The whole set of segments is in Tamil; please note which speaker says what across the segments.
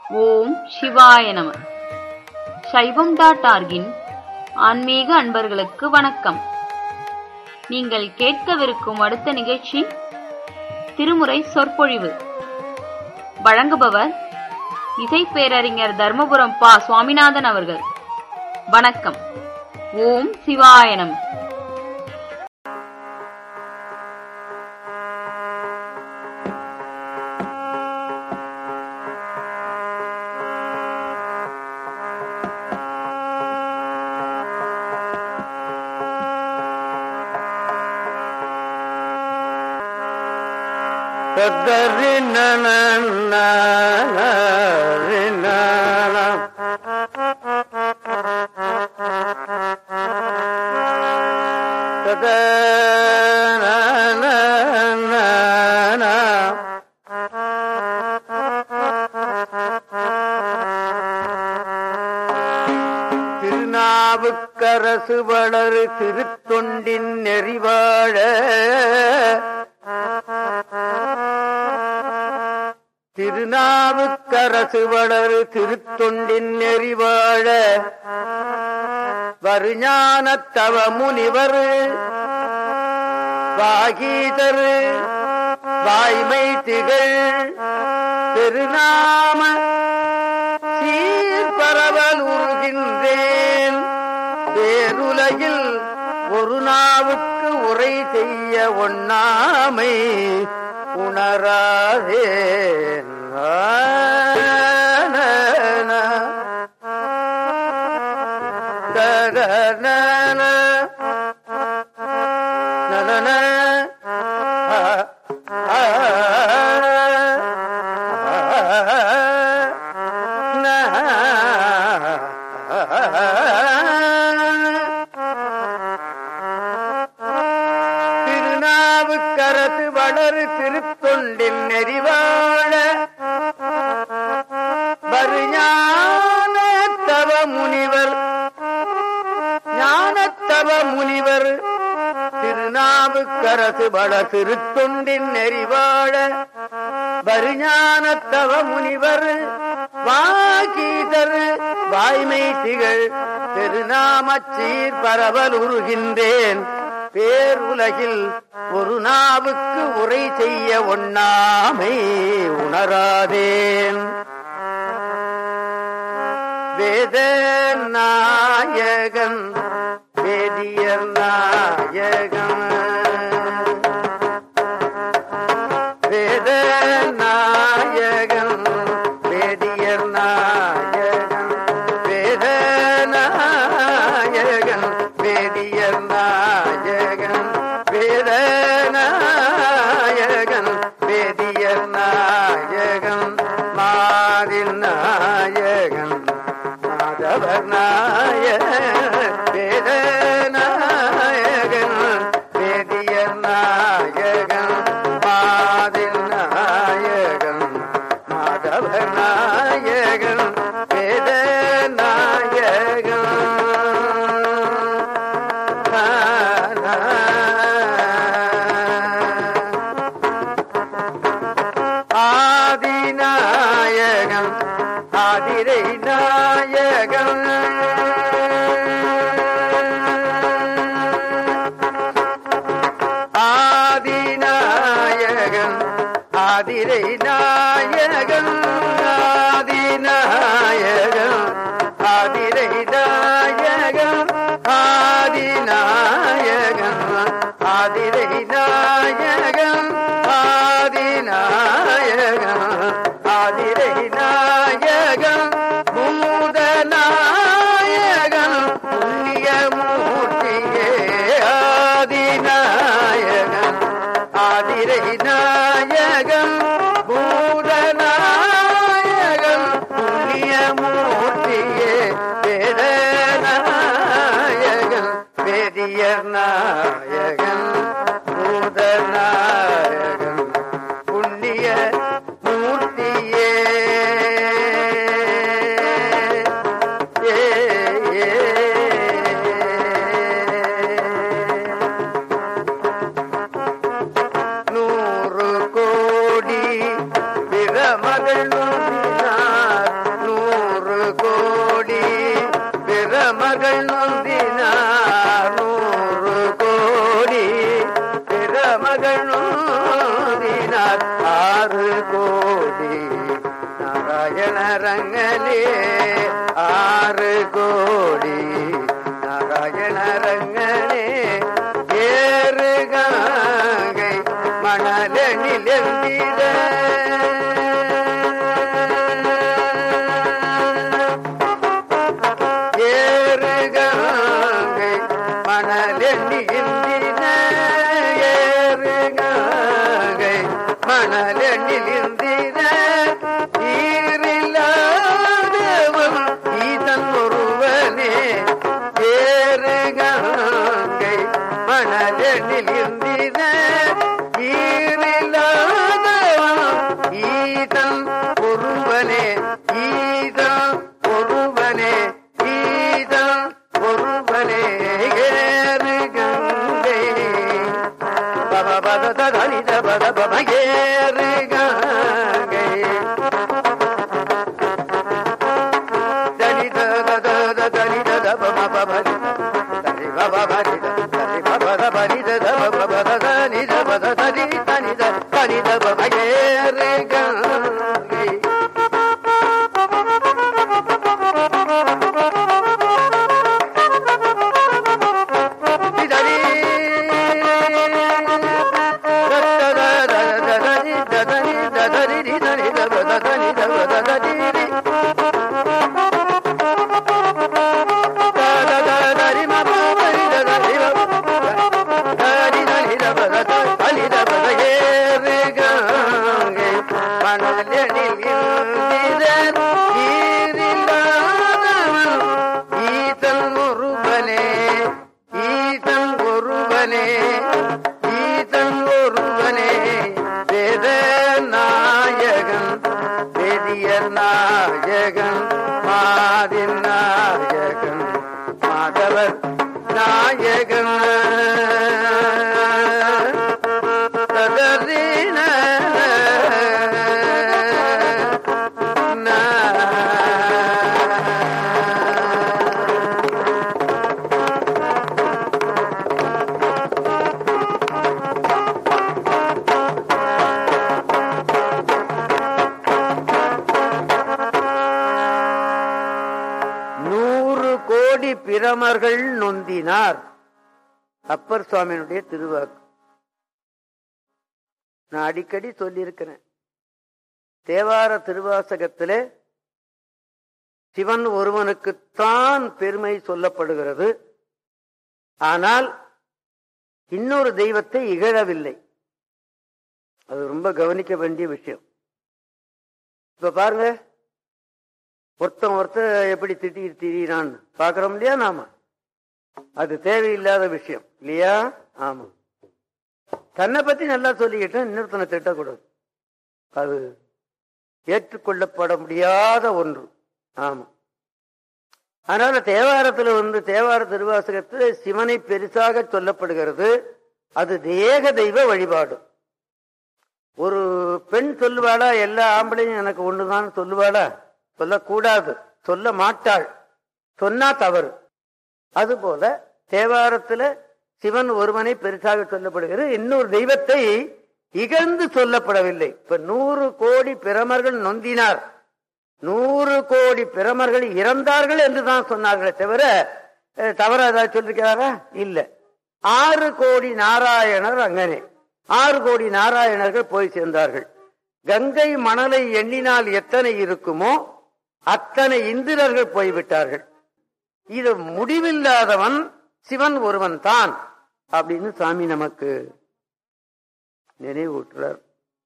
Speaker 1: ஓம் சிவாய நம சைவம் டாட் ஆர்கின் ஆன்மீக அன்பர்களுக்கு வணக்கம் நீங்கள் கேட்கவிருக்கும் அடுத்த நிகழ்ச்சி திருமுறை சொற்பொழிவு வழங்குபவர் இசை பேரறிஞர் தர்மபுரம் பா சுவாமிநாதன் அவர்கள் வணக்கம் ஓம் சிவாய நம
Speaker 2: தத்தரி நன திருநாவுக்கரசு வளரு திருத்தொண்டின் நெறிவாழ திருநாவுக்கரசு வளரு திருத்தொண்டின் நெறிவாழ வருஞானத்தவ முனிவர் வாகீதர் வாய்மை திகழ் திருநாம சீர்பரவல் உருகின்றேன் பேருலகில் ஒரு நாவுக்கு உரை செய்ய ஒண்ணாமை உணராதே திருநாவுக்கரசு வளரு திருத்தொண்டின் நெறிவாழ வருஞான தவ முனிவர் ஞானத்தவ முனிவர் திருநாவுக்கரசு வள திருத்தொண்டின் நெறிவாழ வருஞானத்தவ முனிவர் வாகீதர் வாய்மை திகழ் திருநாமச்சீர் பரவல் உருகின்றேன் பேர் உலகில் ஒரு நாவுக்கு உரை செய்ய ஒண்ணாமை உணராதேன் வேத நாயகன் வேதியர் நாயகன் வேத நாயகன் வேதியர் நாயகன் வேத நாயகன் வேதியர் நாயகன் வேத நாயகன் வேதியர் நாயகன் மாதில் நாயகன் மாதவர் நாயகன் வேத நாயகன் வேதியர் நாயகன் மாதில் நாயகன் மாதவர் நாயகன் வேத நாயகன் ஆதிநாயகன் ஆதிரை நாயகன் ஆதிநாயகன் ஆதிரை நாயகன் ஆதிநாயகன் ஆதிரை நாயகன் ஆதிநாயகன் ஆதிரை நாயகன் ஆதிநாயகன் ஆதிரை நாயகன் பூதநாயகன் புண்ணிய மூர்த்தியே ஆதிநாயகன் ஆதிரை நாயகன் பூதநாயகன் புண்ணிய மூர்த்தியே வேதநாயகன் வேதியர் நாயகன் பூதநாயகன் புண்ணிய மூர்த்தியே ஏ, ஏ, நூறு கோடி பிரமகள் நூறினார் கோடி நாராயண ரங்கனே ஆறு கோடி நாராயண ரங்கனே ஏறு கங்கை மணலனில் எந்திர ஏறு கங்கை மணலெண்ணி இந்தின ஏறு கங்கை மணலெண்ணில் இந்தின ஈரில்லாதவன் ஈதன் ஒருவனே ஏறு கங்கை மணலெண்ணில் இந்தின ஈரில்லாதவன் ஈதன் ஒருவனே ஈதன் ஒருவனே ஈதன் ஒருவனே ஏறு கங்கை பப பத தனித பத பப ஏறு கங்கை தனித தத தனித தப பப பரி தனி பப பரி தனி பப பரி தத பப பத தனித பத தனி தனித தனித பப ஏறு கங்கை ஈதன் ஒருவனே ஈதன் ஒருவனே ஈதன் ஒருவனே வேத நாயகன் வேதியர் நாயகன் மாதின் நாயகன் மாதவர் நாயகன் ததறின நா நூறு கோடி பிரமர்கள் நொந்தினார் அப்பர் சுவாமியினுடைய திருவாக்கு நான் அடிக்கடி சொல்லியிருக்கிறேன் தேவார திருவாசகத்திலே சிவன் ஒருவனுக்குத்தான் பெருமை சொல்லப்படுகிறது ஆனால் இன்னொரு தெய்வத்தை இகழவில்லை அது ரொம்ப கவனிக்க வேண்டிய விஷயம் இப்ப பாருங்க ஒருத்தன் ஒருத்தன் எப்படி திட்டி திரியிறான் பாக்குறோம் இல்லையா நாம அது தேவையில்லாத விஷயம் இல்லையா ஆமா தன்னை பத்தி நல்லா சொல்லிக்கிட்டேன் இன்னொருத்தனை திட்டக்கூடாது அது ஏற்றுக்கொள்ளப்பட முடியாத ஒன்று ஆமா அதனால தேவாரத்துல வந்து தேவார திருவாசகத்துல சிவனை பெருசாக சொல்லப்படுகிறது அது தேக தெய்வ வழிபாடு ஒரு பெண் சொல்லுவாளா எல்லா ஆம்பளையும் எனக்கு ஒண்ணுதான் சொல்லுவாளா சொல்லக்கூடாது சொல்ல மாட்டாள் சொன்னா தவறு அதுபோல தேவாரத்துல சிவன் ஒருவனை பெருசாக சொல்லப்படுகிறது இன்னொரு தெய்வத்தை இகழ்ந்து சொல்லப்படவில்லை இப்ப நூறு கோடி பிரமர்கள் நொந்தினார் நூறு கோடி பிரமர்கள் இறந்தார்கள் என்று தான் சொன்னார்களே தவிர அஹ், தவறா ஏதாவது சொல்லிருக்கிறாரா இல்ல ஆறு கோடி நாராயணர் அங்கனே ஆறு கோடி நாராயணர்கள் போய் சேர்ந்தார்கள் கங்கை மணலை எண்ணினால் எத்தனை இருக்குமோ அத்தனை இந்திரர்கள் போய்விட்டார்கள் இது முடிவில்லாதவன் சிவன் ஒருவன் தான் அப்படின்னு சாமி நமக்கு நினைவூட்டுறார்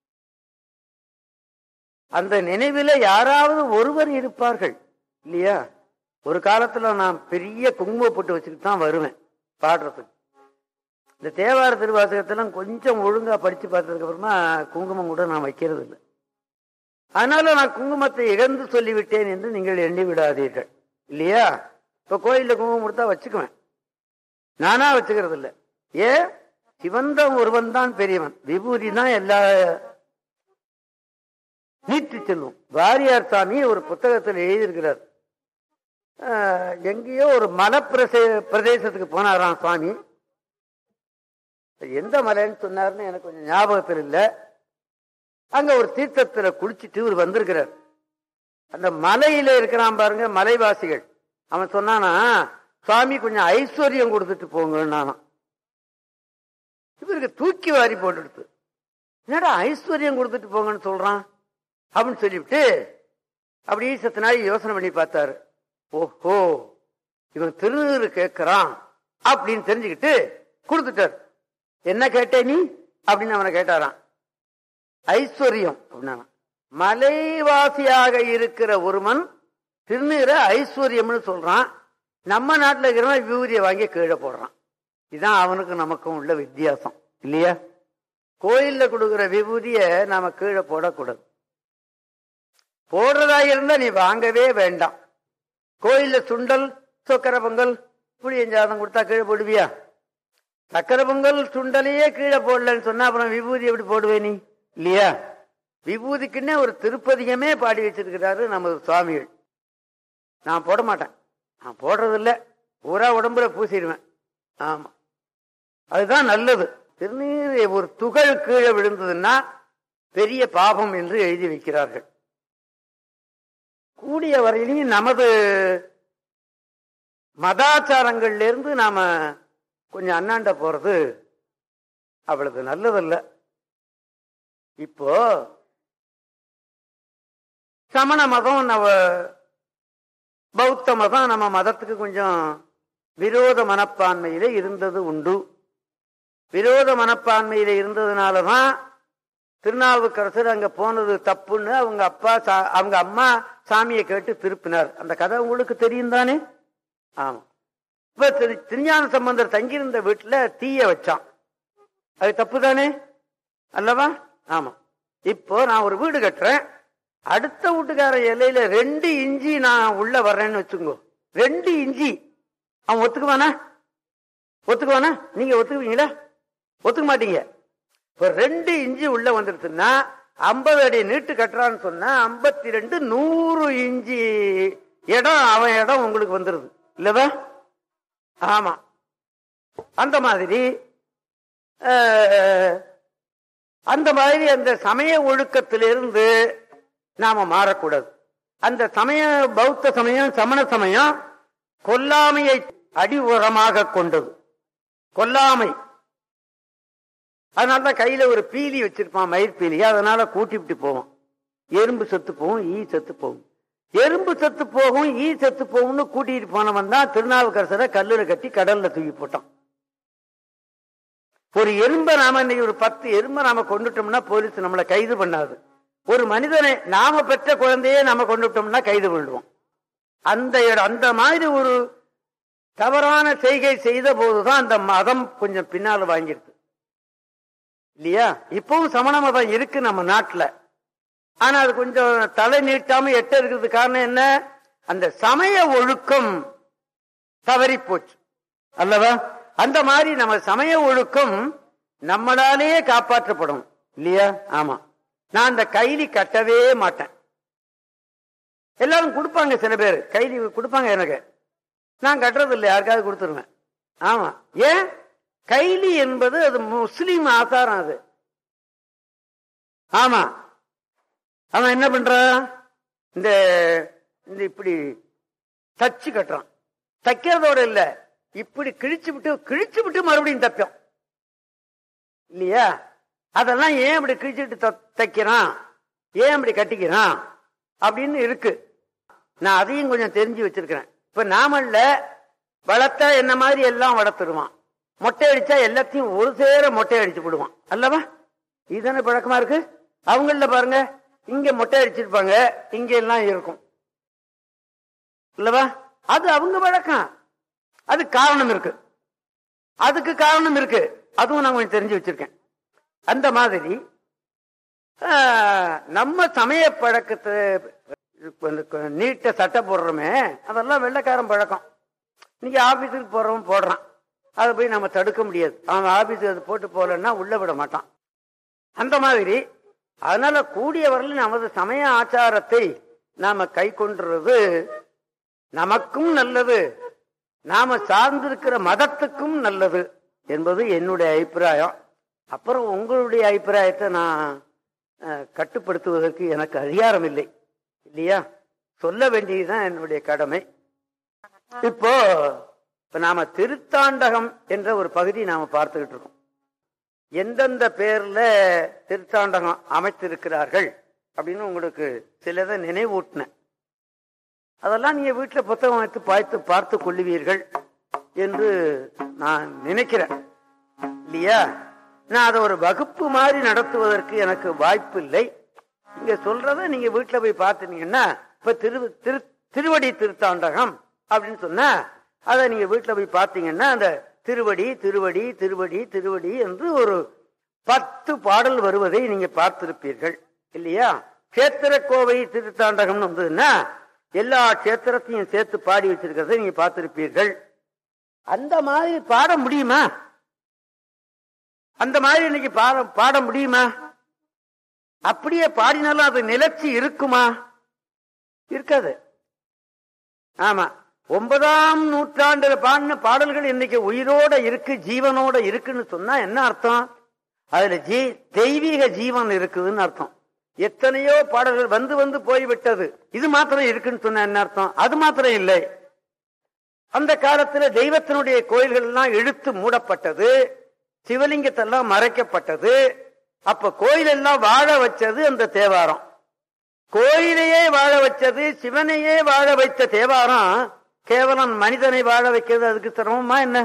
Speaker 2: அந்த நினைவில யாராவது ஒருவர் இருப்பார்கள் இல்லையா ஒரு காலத்துல நான் பெரிய குங்கும போட்டு வச்சுக்கிட்டு தான் வருவேன் பாடுறதுக்கு இந்த தேவார திருவாசகத்தெல்லாம் கொஞ்சம் ஒழுங்கா படிச்சு பார்த்ததுக்கு அப்புறமா குங்குமம் கூட நான் வைக்கிறது இல்லை அதனால நான் குங்குமத்தை இழந்து சொல்லிவிட்டேன் என்று நீங்கள் எண்ணி விடாதீர்கள் இல்லையா இப்ப கோயில்ல குங்குமம் கொடுத்தா வச்சுக்குவேன் நானா வச்சுக்கிறது இல்ல ஏன் சிவந்த ஒருவன் தான் பெரியவன் விபூதி தான் எல்லா நீட்டு செல்லும் வாரியார் சாமி ஒரு புத்தகத்தில் எழுதியிருக்கிறார் ஆஹ், எங்கேயோ ஒரு மலை பிரசே பிரதேசத்துக்கு போனாராம் சுவாமி எந்த மலைன்னு சொன்னாருன்னு எனக்கு கொஞ்சம் ஞாபகத்தில் இல்லை அங்க ஒரு தீர்த்தத்துல குளிச்சுட்டு இவர் வந்திருக்கிறார் அந்த மலையில இருக்கிறான் பாருங்க மலைவாசிகள் அவன் சொன்னானா சுவாமி கொஞ்சம் ஐஸ்வர்யம் கொடுத்துட்டு போங்கன்னு இவருக்கு தூக்கி வாரி போட்டுடுத்து என்னடா ஐஸ்வர்யம் கொடுத்துட்டு போங்கன்னு சொல்றான் அப்படின்னு சொல்லிவிட்டு அப்படியே சத்து நாள் யோசனை பண்ணி பார்த்தாரு ஓஹோ இவன் திருநீறு கேட்கிறான் அப்படின்னு தெரிஞ்சுக்கிட்டு கொடுத்துட்டார் என்ன கேட்ட நீ அப்படின்னு அவனை கேட்டாராம் ஐஸ்வர்யம் அப்படின்னா மலைவாசியாக இருக்கிற ஒருவன் திருநீரை ஐஸ்வர்யம்னு சொல்றான் நம்ம நாட்டுல இருக்கிறவன் விபூதியை வாங்கி கீழே போடுறான் இதுதான் அவனுக்கு நமக்கும் உள்ள வித்தியாசம் இல்லையா கோயில்ல கொடுக்கிற விபூதிய நாம கீழே போடக்கூடாது போடுறதா இருந்தா நீ வாங்கவே வேண்டாம் கோயில்ல சுண்டல் சொக்கரை பொங்கல் புளியஞ்சாதம் கொடுத்தா கீழே போடுவியா சக்கரை பொங்கல் சுண்டலையே கீழே போடலன்னு சொன்னா அப்புறம் விபூதி எப்படி போடுவே நீ இல்லையா விபூதிக்குன்னே ஒரு திருப்பதிகமே பாடி வச்சிருக்கிறாரு நமது சுவாமிகள் நான் போட மாட்டேன் நான் போடுறதில்ல பூரா உடம்புல பூசிடுவேன் ஆமா அதுதான் நல்லது திருநீர் ஒரு துகள் கீழே விழுந்ததுன்னா பெரிய பாபம் என்று எழுதி வைக்கிறார்கள் கூடிய வரையிலையும் நமது மதாச்சாரங்கள்ல இருந்து நாம கொஞ்சம் அண்ணாண்ட போறது அவ்வளவு நல்லதல்ல இப்போ சமண மதம் நம்ம பௌத்த மதம் நம்ம மதத்துக்கு கொஞ்சம் விரோத மனப்பான்மையில இருந்தது உண்டு விரோத மனப்பான்மையில இருந்ததுனாலதான் திருநாவுக்கரசர் அங்க போனது தப்புன்னு அவங்க அப்பா சா- அவங்க அம்மா சாமியை கேட்டு திருப்பினார் அந்த கதை உங்களுக்கு தெரியும் தானே ஆமா இப்ப திரு- திருஞான சம்பந்தர் தங்கியிருந்த வீட்டுல தீய வச்சான் அது தப்பு தானே அல்லவா ஆமா இப்போ நான் ஒரு வீடு கட்டுறேன் அடுத்த வீட்டுக்கார இலையில ரெண்டு இஞ்சி நான் உள்ள வர்றேன்னு வச்சுக்கோ ரெண்டு இஞ்சி அவன் ஒத்துக்குவானா ஒத்துக்குவானா நீங்க ஒத்துக்குவீங்களா ஒத்துக்க மாட்டீங்க இப்ப ரெண்டு இஞ்சி உள்ள வந்துருச்சுன்னா ஐம்பது அடி நீட்டு கட்டுறான்னு சொன்னா ஐம்பத்தி ரெண்டு நூறு இஞ்சி இடம் அவன் இடம் உங்களுக்கு வந்துருது இல்லவா ஆமா அந்த மாதிரி அஹ், அந்த மாதிரி அந்த சமய ஒழுக்கத்திலிருந்து நாம மாறக்கூடாது அந்த சமய பௌத்த சமயம் சமண சமயம் கொல்லாமையை அடிவுரமாக கொண்டது கொல்லாமை அதனாலதான் கையில ஒரு பீலி வச்சிருப்பான் மயிர் பீலி அதனால கூட்டிவிட்டு போவான் எறும்பு செத்து போகும் ஈ செத்து போகும் எறும்பு செத்து போகும் ஈ செத்து போகும்னு கூட்டிட்டு போனவன் தான் திருநாவுக்கரசரை கல்லுல கட்டி கடல்ல தூக்கி போட்டான் ஒரு எறும்பை நாம இன்னைக்கு ஒரு பத்து எறும்பை நாம கொண்டுட்டோம்னா போலீஸ் நம்மளை கைது பண்ணாது ஒரு மனிதனை நாம பெற்ற குழந்தையே நாம கொண்டுட்டோம்னா கைது பண்ணிடுவோம் அந்த இடம் அந்த மாதிரி ஒரு தவறான செய்கை செய்த போதுதான் அந்த மதம் கொஞ்சம் பின்னால வாங்கிருக்கு இல்லையா இப்பவும் சமண மதம் இருக்கு நம்ம நாட்டுல ஆனா அது கொஞ்சம் தலை நீட்டாம எட்ட இருக்கிறது காரணம் என்ன அந்த சமய ஒழுக்கம் தவறி போச்சு அல்லவா அந்த மாதிரி நம்ம சமய ஒழுக்கம் நம்மளாலேயே காப்பாற்றப்படும் இல்லையா ஆமா நான் அந்த கைலி கட்டவே மாட்டேன் எல்லாரும் கொடுப்பாங்க சில பேர் கைலி கொடுப்பாங்க எனக்கு நான் கட்டுறது இல்லை யாருக்காவது கொடுத்துருவேன் ஆமா ஏன் கைலி என்பது அது முஸ்லீம் ஆசாரம் அது ஆமா அவன் என்ன பண்றான் இந்த இந்த இப்படி தச்சு கட்டுறான் தைக்கிறதோட இல்ல இப்படி கிழிச்சு விட்டு கிழிச்சு விட்டு மறுபடியும் தப்போம் இல்லையா அதெல்லாம் ஏன் இப்படி கிழிச்சிட்டு த- தைக்கிறான் ஏன் இப்படி கட்டிக்கிறான் அப்படின்னு இருக்கு நான் அதையும் கொஞ்சம் தெரிஞ்சு வச்சிருக்கிறேன் இப்ப நாமல்ல வளர்த்தா என்ன மாதிரி எல்லாம் வளர்த்துருவான் மொட்டை அடிச்சா எல்லாத்தையும் ஒரு சேர மொட்டை அடிச்சு விடுவான் அல்லவா இதுதானே பழக்கமா இருக்கு அவங்கள பாருங்க இங்க மொட்டை அடிச்சிருப்பாங்க இங்க எல்லாம் இருக்கும் இல்லவா அது அவங்க வழக்கம் அது காரணம் இருக்கு அதுக்கு காரணம் இருக்கு அதுவும் நான் கொஞ்சம் தெரிஞ்சு வச்சிருக்கேன் அந்த மாதிரி ஆஹ், நம்ம சமய பழக்கத்தை இந்த நீட்ட சட்டை போடுறோமே அதெல்லாம் வெள்ளைக்காரன் பழக்கம் நீங்க ஆபீஸுக்கு போறவன் போடுறான் அதை போய் நம்ம தடுக்க முடியாது அவன் ஆபீஸுக்கு அது போட்டு போகலன்னா உள்ள விட மாட்டான் அந்த மாதிரி அதனால கூடிய வரல நமது சமய ஆச்சாரத்தை நாம கை கொண்டுறது நமக்கும் நல்லது நாம சார்ந்திருக்கிற மதத்துக்கும் நல்லது என்பது என்னுடைய அபிப்பிராயம் அப்புறம் உங்களுடைய அபிப்பிராயத்தை நான் அஹ், கட்டுப்படுத்துவதற்கு எனக்கு அதிகாரம் இல்லை இல்லையா சொல்ல வேண்டியதுதான் என்னுடைய கடமை இப்போ இப்ப நாம திருத்தாண்டகம் என்ற ஒரு பகுதி நாம பார்த்துக்கிட்டு இருக்கோம் எந்தெந்த பேர்ல திருத்தாண்டகம் அமைத்திருக்கிறார்கள் அப்படின்னு உங்களுக்கு சிலதை நினைவூட்டினேன் அதெல்லாம் நீங்க வீட்டுல புத்தகம் வைத்து பார்த்து பார்த்து கொள்ளுவீர்கள் என்று நான் நினைக்கிறேன் இல்லையா நான் அதை ஒரு வகுப்பு மாதிரி நடத்துவதற்கு எனக்கு வாய்ப்பு இல்லை இங்க சொல்றத நீங்க வீட்டுல போய் பார்த்துனீங்கன்னா இப்ப திரு திரு திருவடி திருத்தாண்டகம் அப்படின்னு சொன்னா அதை நீங்க வீட்டுல போய் பார்த்தீங்கன்னா அந்த திருவடி திருவடி திருவடி திருவடி என்று ஒரு பத்து பாடல் வருவதை நீங்க பார்த்திருப்பீர்கள் இல்லையா கேத்திர கோவை திருத்தாண்டகம்னு வந்ததுன்னா எல்லா கேத்திரத்தையும் சேர்த்து பாடி வச்சிருக்கிறத நீங்க பார்த்திருப்பீர்கள் அந்த மாதிரி பாட முடியுமா அந்த மாதிரி இன்னைக்கு பாட பாட முடியுமா அப்படியே பாடினாலும் அது நிலச்சி இருக்குமா இருக்காது ஆமா ஒன்பதாம் நூற்றாண்டுல பாடின பாடல்கள் இன்னைக்கு உயிரோட இருக்கு ஜீவனோட இருக்குன்னு சொன்னா என்ன அர்த்தம் அதுல ஜீ தெய்வீக ஜீவன் இருக்குதுன்னு அர்த்தம் எத்தனையோ பாடல்கள் வந்து வந்து போய்விட்டது இது மாத்திரம் இருக்குன்னு சொன்னா என்ன அர்த்தம் அது மாத்திரம் இல்லை அந்த காலத்துல தெய்வத்தினுடைய கோயில்கள் எல்லாம் இழுத்து மூடப்பட்டது சிவலிங்கத்தெல்லாம் மறைக்கப்பட்டது அப்ப கோயில் எல்லாம் வாழ வச்சது அந்த தேவாரம் கோயிலையே வாழ வச்சது சிவனையே வாழ வைத்த தேவாரம் கேவலம் மனிதனை வாழ வைக்கிறது அதுக்கு சிரமமா என்ன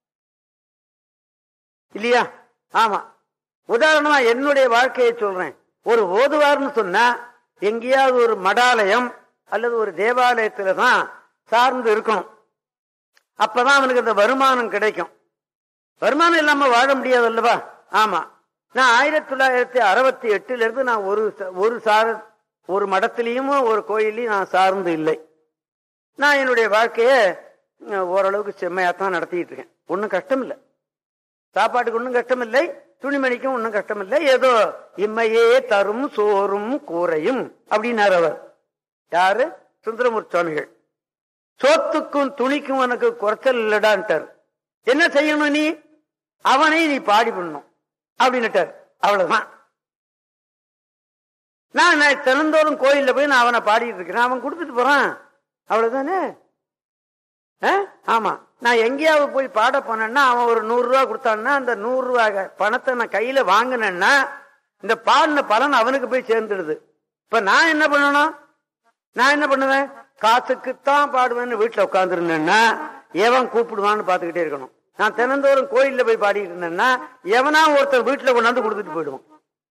Speaker 2: இல்லையா ஆமா உதாரணமா என்னுடைய வாழ்க்கையை சொல்றேன் ஒரு ஓதுவார்னு சொன்னா எங்கேயாவது ஒரு மடாலயம் அல்லது ஒரு தேவாலயத்துல தான் சார்ந்து இருக்கணும் அப்பதான் அவனுக்கு அந்த வருமானம் கிடைக்கும் வருமானம் இல்லாம வாழ முடியாது அல்லவா ஆமா நான் ஆயிரத்தி தொள்ளாயிரத்தி அறுபத்தி எட்டுல இருந்து நான் ஒரு ச- ஒரு சார ஒரு மடத்திலையும் ஒரு கோயிலையும் நான் சார்ந்து இல்லை நான் என்னுடைய வாழ்க்கைய அஹ், ஓரளவுக்கு செம்மையாத்தான் நடத்திட்டு இருக்கேன் ஒன்றும் கஷ்டம் இல்லை சாப்பாட்டுக்கு ஒன்றும் கஷ்டம் இல்லை துணிமணிக்கும் ஒன்றும் கஷ்டம் இல்லை ஏதோ இம்மையே தரும் சோறும் கூரையும் அப்படின்னாரு அவர் யாரு சுந்தரமூர்த்தி சுவாமிகள் சோத்துக்கும் துணிக்கும் உனக்கு குறைச்சல் இல்லடான்ட்டார் என்ன செய்யணும் நீ அவனை நீ பாடி பண்ணணும் அப்படின்னுட்டார் அவ்வளவுதான் நான் நான் தினந்தோறும் கோயில்ல போய் நான் அவனை பாடிட்டு இருக்கிறேன் அவன் கொடுத்துட்டு போறான் அவ்வளவுதானே ஆ? ஆமா நான் எங்கேயாவது போய் பாட போனேன்னா அவன் ஒரு நூறு ரூபா கொடுத்தான்னா அந்த நூறு ரூபாய் பணத்தை நான் கையில வாங்கினேன்னா இந்த பாடின பலன் அவனுக்கு போய் சேர்ந்துடுது இப்ப நான் என்ன பண்ணணும் நான் என்ன பண்ணுவேன் காசுக்குத்தான் பாடுவேன்னு வீட்டுல உட்காந்துருந்தேன்னா எவன் கூப்பிடுவான்னு பாத்துக்கிட்டே இருக்கணும் நான் தினந்தோறும் கோயில்ல போய் பாடிட்டு இருந்தேன்னா எவனா ஒருத்தர் வீட்டுல கொண்டாந்து கொடுத்துட்டு போயிடுவான்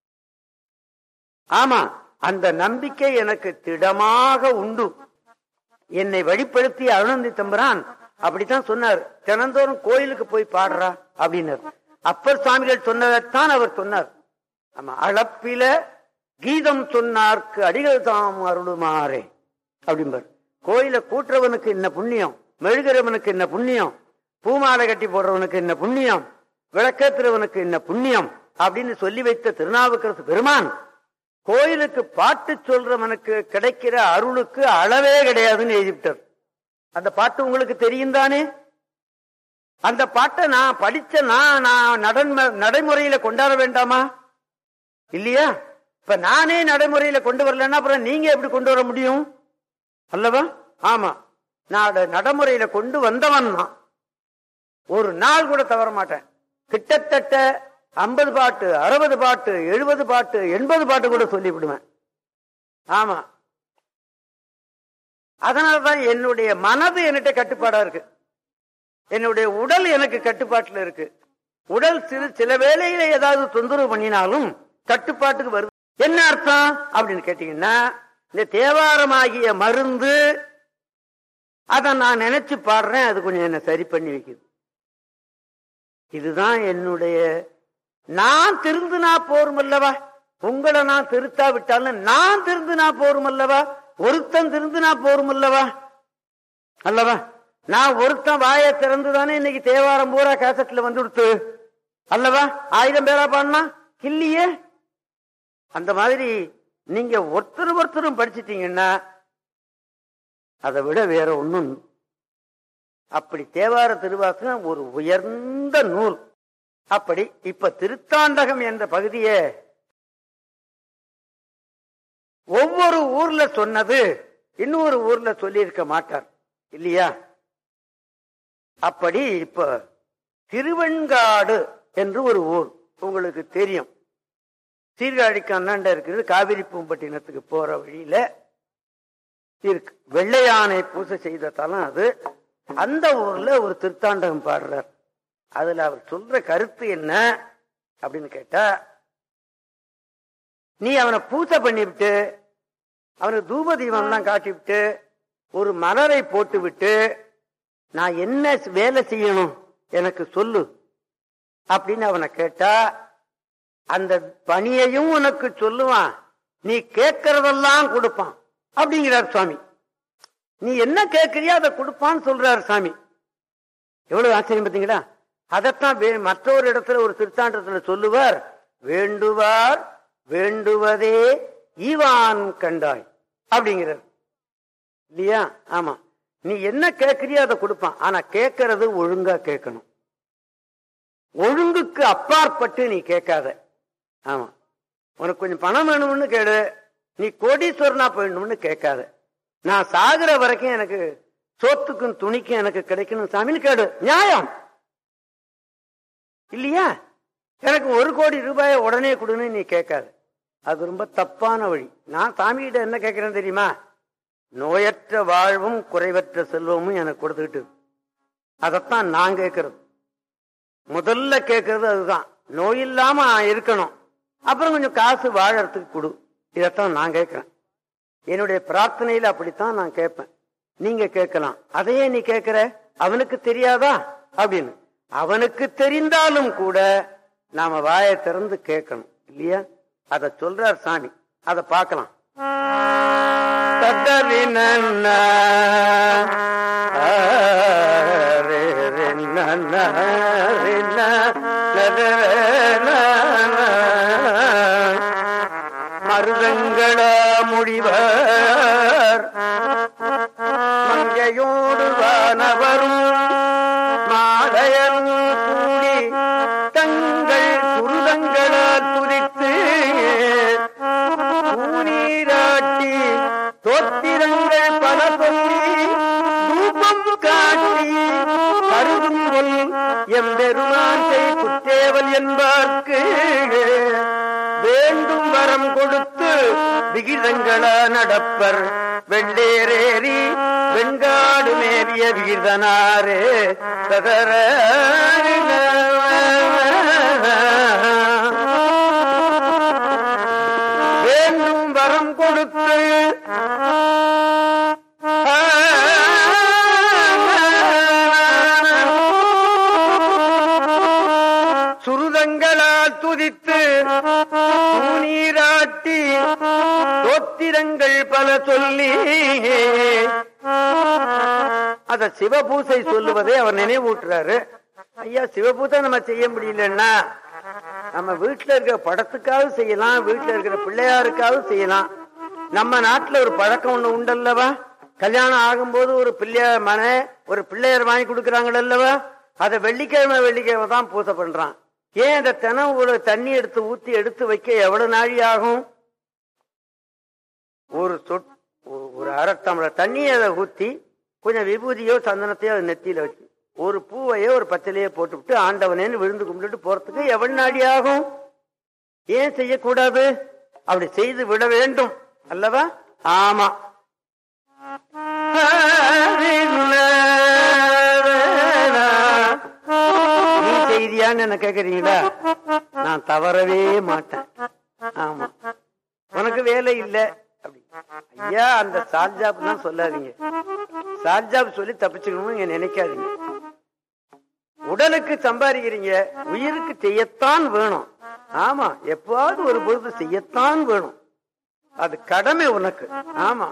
Speaker 2: ஆமா அந்த நம்பிக்கை எனக்கு திடமாக உண்டு என்னை வழிப்படுத்தி அருணந்தி தம்புரான் அப்படித்தான் சொன்னார் தினந்தோறும் கோயிலுக்கு போய் பாடுறா அப்படின்னார் அப்பர் சுவாமிகள் சொன்னதைத்தான் அவர் சொன்னார் ஆமா அளப்பில கீதம் சொன்னார்க்கு அடிகள் தாம் அருளுமாறே அப்படிம்பார் கோயில கூட்டுறவனுக்கு என்ன புண்ணியம் மெழுகிறவனுக்கு என்ன புண்ணியம் பூமாலை கட்டி போடுறவனுக்கு என்ன புண்ணியம் விளக்கேத்துறவனுக்கு என்ன புண்ணியம் அப்படின்னு சொல்லி வைத்த திருநாவுக்கரசு பெருமான் கோயிலுக்கு பாட்டு சொல்றவனுக்கு கிடைக்கிற அருளுக்கு அளவே கிடையாதுன்னு எழுதிவிட்டார் அந்த பாட்டு உங்களுக்கு தெரியும் தானே அந்த பாட்டை நான் படிச்ச நான் நான் நடைம- நடைமுறையில கொண்டாட வேண்டாமா இல்லையா இப்ப நானே நடைமுறையில கொண்டு வரலன்னா அப்புறம் நீங்க எப்படி கொண்டு வர முடியும் அல்லவா ஆமா நான் அதை நடைமுறையில கொண்டு வந்தவன் தான் ஒரு நாள் கூட தவற மாட்டேன் கிட்டத்தட்ட ஐம்பது பாட்டு அறுபது பாட்டு எழுபது பாட்டு எண்பது பாட்டு கூட சொல்லி விடுவேன் ஆமா அதனாலதான் என்னுடைய மனது என்கிட்ட கட்டுப்பாடா இருக்கு என்னுடைய உடல் எனக்கு கட்டுப்பாட்டுல இருக்கு உடல் சிறு சில வேளையில ஏதாவது தொந்தரவு பண்ணினாலும் கட்டுப்பாட்டுக்கு வருது என்ன அர்த்தம் அப்படின்னு கேட்டீங்கன்னா இந்த தேவாரமாகிய மருந்து அதை நான் நினைச்சு பாடுறேன் அது கொஞ்சம் என்ன சரி பண்ணி வைக்குது இதுதான் என்னுடைய நான் திருந்துனா போரும் அல்லவா உங்களை நான் திருத்தா விட்டாலும் நான் திருந்துனா போரும் அல்லவா ஒருத்தன் திருந்துனா போரும் அல்லவா அல்லவா நான் ஒருத்தன் வாயை திறந்து தானே இன்னைக்கு தேவாரம் பூரா கேசட்ல வந்து கொடுத்து அல்லவா ஆயிரம் பேரா பாடினா இல்லையே அந்த மாதிரி நீங்க ஒருத்தர் ஒருத்தரும் படிச்சிட்டீங்கன்னா அதை விட வேற ஒண்ணும் அப்படி தேவார திருவாசகம் ஒரு உயர்ந்த நூல் அப்படி இப்ப திருத்தாண்டகம் என்ற பகுதியை ஒவ்வொரு ஊர்ல சொன்னது இன்னொரு ஊர்ல சொல்லி இருக்க மாட்டார் இல்லையா அப்படி இப்ப திருவெண்காடு என்று ஒரு ஊர் உங்களுக்கு தெரியும் சீர்காழிக்கு அண்ணாண்ட இருக்கிறது காவிரி பூம்பட்டினத்துக்கு போற வழியில இருக்கு வெள்ளையானை பூசை செய்த தலம் அது அந்த ஊர்ல ஒரு திருத்தாண்டகம் பாடுறார் அதுல அவர் சொல்ற கருத்து என்ன அப்படின்னு கேட்டா நீ அவனை பூசை பண்ணிவிட்டு அவனுக்கு தூப தீபம் எல்லாம் காட்டி விட்டு ஒரு மலரை போட்டு விட்டு நான் என்ன வேலை செய்யணும் எனக்கு சொல்லு அப்படின்னு அவனை கேட்டா அந்த பணியையும் உனக்கு சொல்லுவான் நீ கேட்கறதெல்லாம் கொடுப்பான் அப்படிங்கிறார் சுவாமி நீ என்ன கேட்கறியோ அதை கொடுப்பான்னு சொல்றாரு சாமி எவ்வளவு ஆச்சரியம் பார்த்தீங்களா அதைத்தான் வே- மற்றொரு இடத்துல ஒரு திருத்தாண்டத்துல சொல்லுவார் வேண்டுவார் வேண்டுவதே ஈவான் கண்டாய் அப்படிங்கிறார் இல்லையா ஆமா நீ என்ன கேட்கறியோ அதை கொடுப்பான் ஆனா கேட்கறது ஒழுங்கா கேட்கணும் ஒழுங்குக்கு அப்பாற்பட்டு நீ கேட்காத ஆமா உனக்கு கொஞ்சம் பணம் வேணும்னு கேடு நீ கோடீஸ்வரனா போயிடணும்னு கேட்காத நான் சாகுற வரைக்கும் எனக்கு சோத்துக்கும் துணிக்கும் எனக்கு கிடைக்கணும் சாமின்னு கேடு நியாயம் இல்லையா எனக்கு ஒரு கோடி ரூபாயை உடனே கொடுன்னு நீ கேட்காத அது ரொம்ப தப்பான வழி நான் சாமிகிட்ட என்ன கேட்கிறேன் தெரியுமா நோயற்ற வாழ்வும் குறைவற்ற செல்வமும் எனக்கு கொடுத்துக்கிட்டு அதைத்தான் நான் கேட்கறது முதல்ல கேட்கறது அதுதான் நோய் இல்லாம இருக்கணும் அப்புறம் கொஞ்சம் காசு வாழறதுக்கு கொடு இதைத்தான் நான் கேட்கிறேன் என்னுடைய பிரார்த்தனையில அப்படித்தான் நான் கேட்பேன் நீங்க கேட்கலாம் அதையே நீ கேட்கிற அவனுக்கு தெரியாதா அப்படின்னு அவனுக்கு தெரிந்தாலும் கூட நாம வாயை திறந்து கேட்கணும் இல்லையா அத சொல்றார் சாமி அத பார்க்கலாம் தத்தரின மருதங்கள முடிவர் மங்கையோடு வானவரும் மாலையன் கூடி தங்கள் குருதங்களால் துதித்து ஊனீராட்டி தோத்திரங்கள் பல சொல்லி தூபம் காட்டி கருதும் கொல் எம்பெருமான் குற்றேவல் என்பார்க்கு வேண்டும் வரம் கொடுத்து விகிதங்களா நடப்பர் வெள்ளேரேறி வெண்காடு மேவிய விகிதனாரே சதர வேண்டும் வரம் கொடுத்து சுருதங்களால் துதித்து நீராட்டி தோத்திரங்கள் பல சொல்லி அத சிவபூசை சொல்லுவதை அவர் நினைவூட்டுறாரு ஐயா சிவபூசை நம்ம செய்ய முடியலன்னா நம்ம வீட்டுல இருக்கிற படத்துக்காவது செய்யலாம் வீட்டுல இருக்கிற பிள்ளையாருக்காவது செய்யலாம் நம்ம நாட்டுல ஒரு பழக்கம் ஒண்ணு உண்டல்லவா கல்யாணம் ஆகும்போது ஒரு பிள்ளையார் மன ஒரு பிள்ளையார் வாங்கி கொடுக்கறாங்களல்லவா அதை வெள்ளிக்கிழமை வெள்ளிக்கிழமை தான் பூசை பண்றான் ஏன் அந்த தினம் ஒரு தண்ணி எடுத்து ஊத்தி எடுத்து வைக்க எவ்வளவு நாழி ஆகும் ஒரு சொட் ஒரு- ஒரு அரை டம்ளர் தண்ணியை அதை ஊத்தி கொஞ்சம் விபூதியோ சந்தனத்தையோ அது நெத்தியில வச்சு ஒரு பூவையோ ஒரு பச்சலையோ போட்டுவிட்டு ஆண்டவனேன்னு விழுந்து கும்பிட்டுட்டு போறதுக்கு எவ்வளவு நாடி ஆகும் ஏன் செய்யக்கூடாது அப்படி செய்து விட வேண்டும் அல்லவா ஆமா நீ செய்தியான்னு என்ன கேக்குறீங்களா நான் தவறவே மாட்டேன் ஆமா உனக்கு வேலை இல்ல அப்படி ஐயா அந்த சார்ஜாப் தான் சொல்லாதீங்க சார்ஜாப் சொல்லி தப்பிச்சுக்கணும்னு நீங்க நினைக்காதீங்க உடலுக்கு சம்பாதிக்கிறீங்க உயிருக்கு செய்யத்தான் வேணும் ஆமா எப்பாவது ஒரு பொழுது செய்யத்தான் வேணும் அது கடமை உனக்கு ஆமா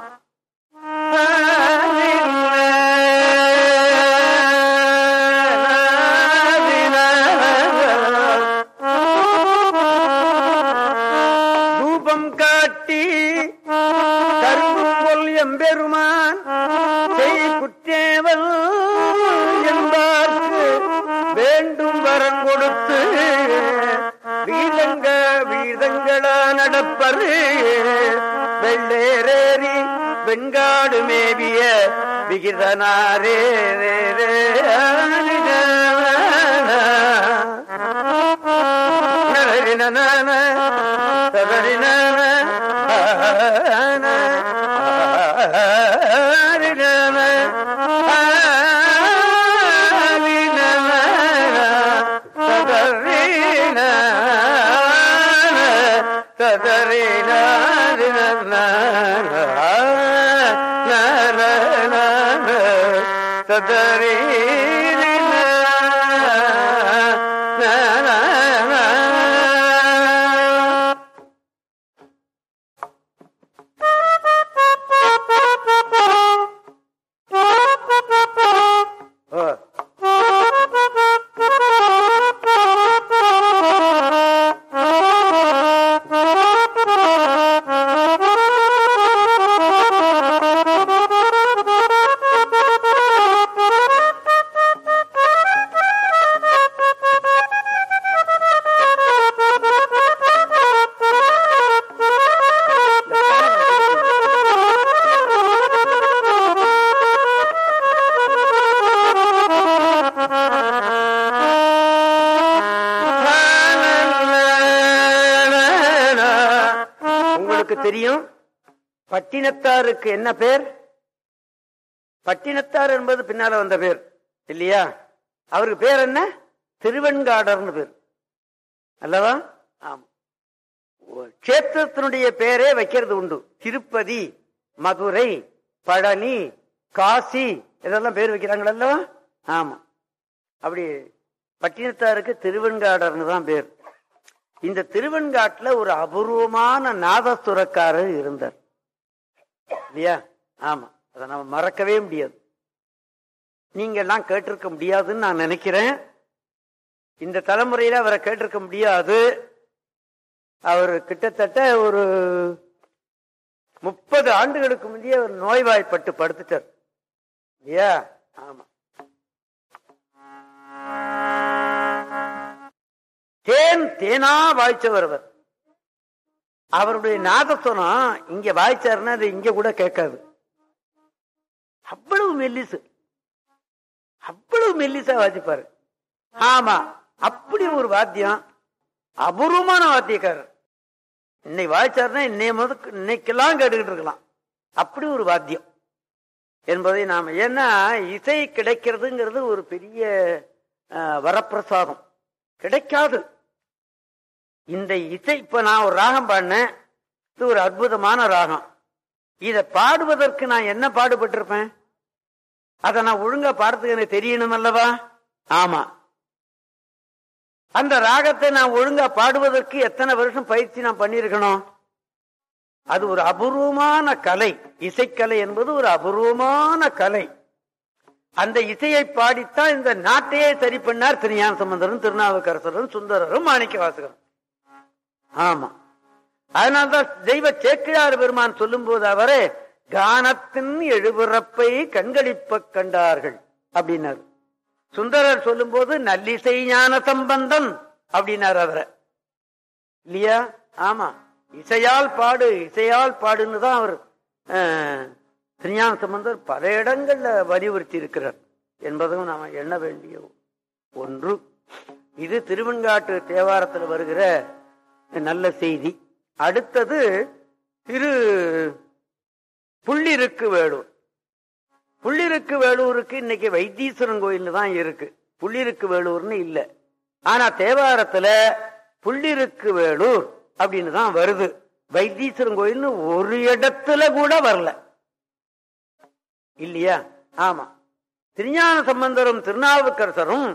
Speaker 2: ரூபம் காட்டி கரும்பும் கொல் எம்பெருமான் செய் குற்றேவல் என்பார்க்கு வேண்டும் வரம் கொடுத்து வீதங்க வீதங்களா நடப்பரு வெள்ளேரேறி வெண்காடு மேவிய விகிதனாரே ரே, ரே, நரரினனன, ததரினன, ஆரினன, ஆரினன, ததரின, ததரின, ததரின உங்களுக்கு தெரியும் பட்டினத்தாருக்கு என்ன பேர் பட்டினத்தார் என்பது பின்னால வந்த பேர் இல்லையா அவருக்கு பேர் என்ன திருவெண்காடர்னு பேர் அல்லவா ஆமா கஷேத்திரத்தினுடைய பேரே வைக்கிறது உண்டு திருப்பதி மதுரை பழனி காசி இதெல்லாம் பேர் வைக்கிறாங்க அல்லவா ஆமா அப்படி பட்டினத்தாருக்கு திருவெண்காடர்னு தான் பேர் இந்த திருவெண்காட்டுல ஒரு அபூர்வமான நாதசுரக்காரர் இருந்தார் இல்லையா ஆமா அதை நம்ம மறக்கவே முடியாது நீங்க எல்லாம் கேட்டிருக்க முடியாதுன்னு நான் நினைக்கிறேன் இந்த தலைமுறையில அவரை கேட்டிருக்க முடியாது அவர் கிட்டத்தட்ட ஒரு முப்பது ஆண்டுகளுக்கு முந்தைய ஒரு நோய்வாய்ப்பட்டு படுத்துட்டார் இல்லையா ஆமா தேன் தேனா வாய்ச்சவர் அவர் அவருடைய நாதஸ்வரம் இங்க வாய்ச்சாருன்னா அது இங்க கூட கேட்காது அவ்வளவு மெல்லிசு அவ்வளவு மெல்லிசா வாசிப்பாரு ஆமா அப்படி ஒரு வாத்தியம் அபூர்வமான வாத்தியக்காரர் இன்னைக்கு வாய்ச்சாருன்னா இன்னைய முதல் இன்னைக்கெல்லாம் கேட்டுக்கிட்டு இருக்கலாம் அப்படி ஒரு வாத்தியம் என்பதை நாம ஏன்னா இசை கிடைக்கிறதுங்கிறது ஒரு பெரிய அஹ், வரப்பிரசாதம் கிடைக்காது இந்த இசை இப்ப நான் ஒரு ராகம் பாடினேன் இது ஒரு அற்புதமான ராகம் இத பாடுவதற்கு நான் என்ன பாடுபட்டிருப்பேன் அதை நான் ஒழுங்கா பாடுறதுக்கு எனக்கு தெரியணும் அல்லவா ஆமா அந்த ராகத்தை நான் ஒழுங்கா பாடுவதற்கு எத்தனை வருஷம் பயிற்சி நான் பண்ணியிருக்கணும் அது ஒரு அபூர்வமான கலை இசைக்கலை என்பது ஒரு அபூர்வமான கலை அந்த இசையை பாடித்தான் இந்த நாட்டையே சரி பண்ணார் திருஞான சம்பந்தரும் திருநாவுக்கரசரும் சுந்தரரும் மாணிக்க வாசகரும் ஆமா அதனால்தான் தெய்வ சேக்கிழார் பெருமான் சொல்லும் போது அவரே கானத்தின் எழுபிறப்பை கண்களிப்ப கண்டார்கள் அப்படின்னாரு சுந்தரர் சொல்லும் போது நல்லிசை ஞான சம்பந்தன் அப்படின்னாரு அவரை இல்லையா ஆமா இசையால் பாடு இசையால் பாடுன்னு தான் அவர் அஹ், திருஞான சம்பந்தர் பல இடங்கள்ல வலியுறுத்தி இருக்கிறார் என்பதும் நாம எண்ண வேண்டிய ஒன்று இது திருவெண்காட்டு தேவாரத்தில் வருகிற நல்ல செய்தி அடுத்தது திரு புள்ளிருக்கு வேலூர் புள்ளிருக்கு வேலூருக்கு இன்னைக்கு வைத்தீஸ்வரன் கோயில் தான் இருக்கு புள்ளிருக்கு வேலூர்னு இல்ல ஆனா தேவாரத்துல புள்ளிருக்கு வேலூர் அப்படின்னு தான் வருது வைத்தீஸ்வரன் கோயில்னு ஒரு இடத்துல கூட வரல இல்லையா ஆமா திருஞான சம்பந்தரும் திருநாவுக்கரசரும்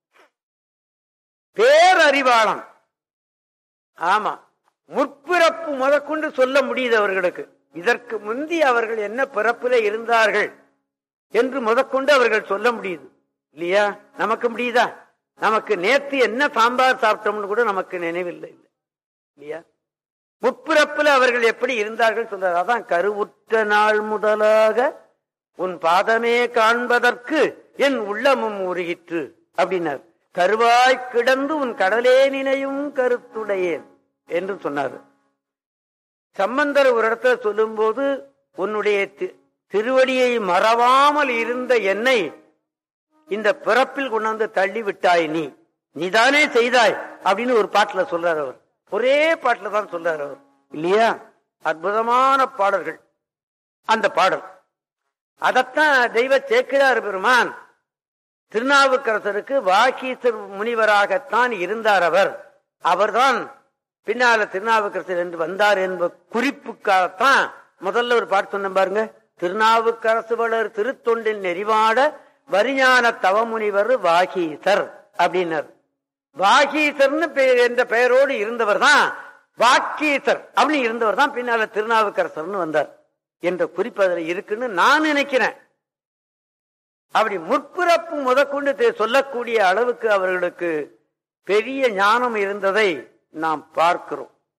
Speaker 2: பேரறிவாளன் ஆமா முற்பிறப்பு முதற்கொண்டு சொல்ல முடியுது அவர்களுக்கு இதற்கு முந்தி அவர்கள் என்ன பிறப்பில இருந்தார்கள் என்று முதற்கொண்டு அவர்கள் சொல்ல முடியுது இல்லையா நமக்கு முடியுதா நமக்கு நேத்து என்ன சாம்பார் சாப்பிட்டோம்னு கூட நமக்கு நினைவில்லை இல்லை இல்லையா முற்பிறப்பில் அவர்கள் எப்படி இருந்தார்கள் சொல்றார் அதான் கருவுற்ற நாள் முதலாக உன் பாதமே காண்பதற்கு என் உள்ளமும் உருகிற்று அப்படின்னார் கருவாய் கிடந்து உன் கடலே நினையும் கருத்துடையேன் என்று சொன்னார் சம்பந்தர் ஒரு இடத்துல சொல்லும்போது உன்னுடைய தி- திருவடியை மறவாமல் இருந்த என்னை இந்த பிறப்பில் கொண்டாந்து தள்ளி விட்டாய் நீ நீதானே செய்தாய் அப்படின்னு ஒரு பாட்டுல சொல்றார் அவர் ஒரே பாட்டுல தான் சொல்றார் அவர் இல்லையா அற்புதமான பாடல்கள் அந்த பாடல் அதத்தான் தெய்வ சேக்கிழார் பெருமான் திருநாவுக்கரசருக்கு வாகீசர் முனிவராகத்தான் இருந்தார் அவர் அவர்தான் பின்னால திருநாவுக்கரசர் என்று வந்தார் என்ப குறிப்புக்காகத்தான் முதல்ல ஒரு பாட்டு சொன்ன பாருங்க திருநாவுக்கரசு வளர் திருத்தொண்டில் நெறிவாட வரிஞான தவமுனிவர் வாகீசர் அப்படின்னார் வாகீசர்னு பெ- என்ற பெயரோடு இருந்தவர் தான் வாக்கீசர் அப்படின்னு இருந்தவர் தான் பின்னால திருநாவுக்கரசர்னு வந்தார் என்ற குறிப்பு அதுல இருக்குன்னு நான் நினைக்கிறேன் அப்படி முற்பிறப்பு முதற்கொண்டு தெ- சொல்லக்கூடிய அளவுக்கு அவர்களுக்கு பெரிய ஞானம் இருந்ததை நாம் பார்க்கிறோம்